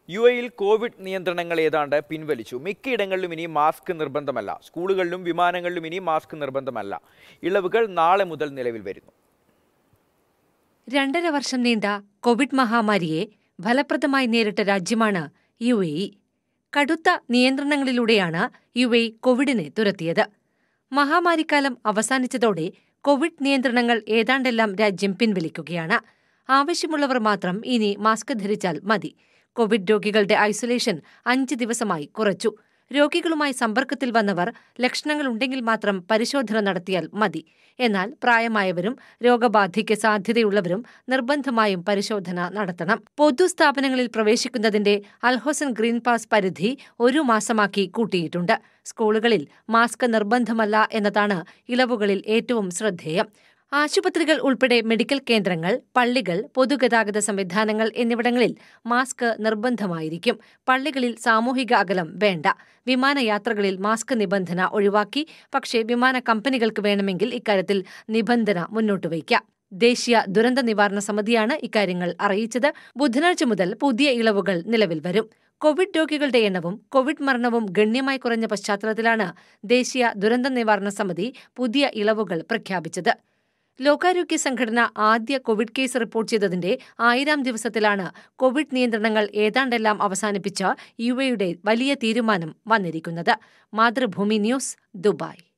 U എയിൽ Covid നിയന്ത്രണങ്ങൾ ഏതാണ്ട് പിൻവലിച്ചു മിക്കയിടങ്ങളിലും ഇനി മാസ്ക് നിർബന്ധമല്ല സ്കൂളുകളിലും വിമാനങ്ങളിലും ഇനി മാസ്ക് നിർബന്ധമല്ല ഇളവുകൾ നാളെ മുതൽ നിലവിൽ വരുന്നു രണ്ടര വർഷം നീണ്ട കോവിഡ് മഹാമാരിയെ ഫലപ്രദമായി നേരിട്ട രാജ്യമാണ് യു എ ഇ കടുത്ത നിയന്ത്രണങ്ങളിലൂടെയാണ് യു എ കോവിഡിനെ തുരത്തിയത് മഹാമാരിക്കാലം അവസാനിച്ചതോടെ കോവിഡ് നിയന്ത്രണങ്ങൾ ഏതാണ്ടെല്ലാം രാജ്യം പിൻവലിക്കുകയാണ് ആവശ്യമുള്ളവർ മാത്രം ഇനി മാസ്ക് ധരിച്ചാൽ മതി കോവിഡ് രോഗികളുടെ ഐസൊലേഷൻ അഞ്ച് ദിവസമായി കുറച്ചു രോഗികളുമായി സമ്പർക്കത്തിൽ വന്നവർ ലക്ഷണങ്ങളുണ്ടെങ്കിൽ മാത്രം പരിശോധന നടത്തിയാൽ മതി എന്നാൽ പ്രായമായവരും രോഗബാധയ്ക്ക് സാധ്യതയുള്ളവരും നിർബന്ധമായും പരിശോധന നടത്തണം പൊതുസ്ഥാപനങ്ങളിൽ പ്രവേശിക്കുന്നതിന്റെ അൽഹോസൻ ഗ്രീൻ പാസ് പരിധി ഒരു മാസമാക്കി കൂട്ടിയിട്ടുണ്ട് സ്കൂളുകളിൽ മാസ്ക് നിർബന്ധമല്ല എന്നതാണ് ഇളവുകളിൽ ഏറ്റവും ശ്രദ്ധേയം ആശുപത്രികൾ ഉൾപ്പെടെ മെഡിക്കൽ കേന്ദ്രങ്ങൾ പള്ളികൾ പൊതുഗതാഗത സംവിധാനങ്ങൾ എന്നിവിടങ്ങളിൽ മാസ്ക് നിർബന്ധമായിരിക്കും പള്ളികളിൽ സാമൂഹിക അകലം വേണ്ട വിമാനയാത്രകളിൽ മാസ്ക് നിബന്ധന ഒഴിവാക്കി പക്ഷേ വിമാന കമ്പനികൾക്ക് വേണമെങ്കിൽ ഇക്കാര്യത്തിൽ നിബന്ധന മുന്നോട്ട് വയ്ക്കാം ദേശീയ ദുരന്ത നിവാരണ സമിതിയാണ് ഇക്കാര്യങ്ങൾ അറിയിച്ചത് ബുധനാഴ്ച മുതൽ പുതിയ ഇളവുകൾ നിലവിൽ വരും കോവിഡ് രോഗികളുടെ എണ്ണവും കോവിഡ് മരണവും ഗണ്യമായി കുറഞ്ഞ പശ്ചാത്തലത്തിലാണ് ദേശീയ ദുരന്ത നിവാരണ സമിതി പുതിയ ഇളവുകൾ പ്രഖ്യാപിച്ചത് ലോകാരോഗ്യ സംഘടന ആദ്യ കോവിഡ് കേസ് റിപ്പോർട്ട് ചെയ്തതിന്റെ ആയിരം ദിവസത്തിലാണ് കോവിഡ് നിയന്ത്രണങ്ങൾ ഏതാണ്ടെല്ലാം അവസാനിപ്പിച്ച യു എയുടെ വലിയ തീരുമാനം വന്നിരിക്കുന്നത് മാതൃഭൂമി ന്യൂസ് ദുബായ്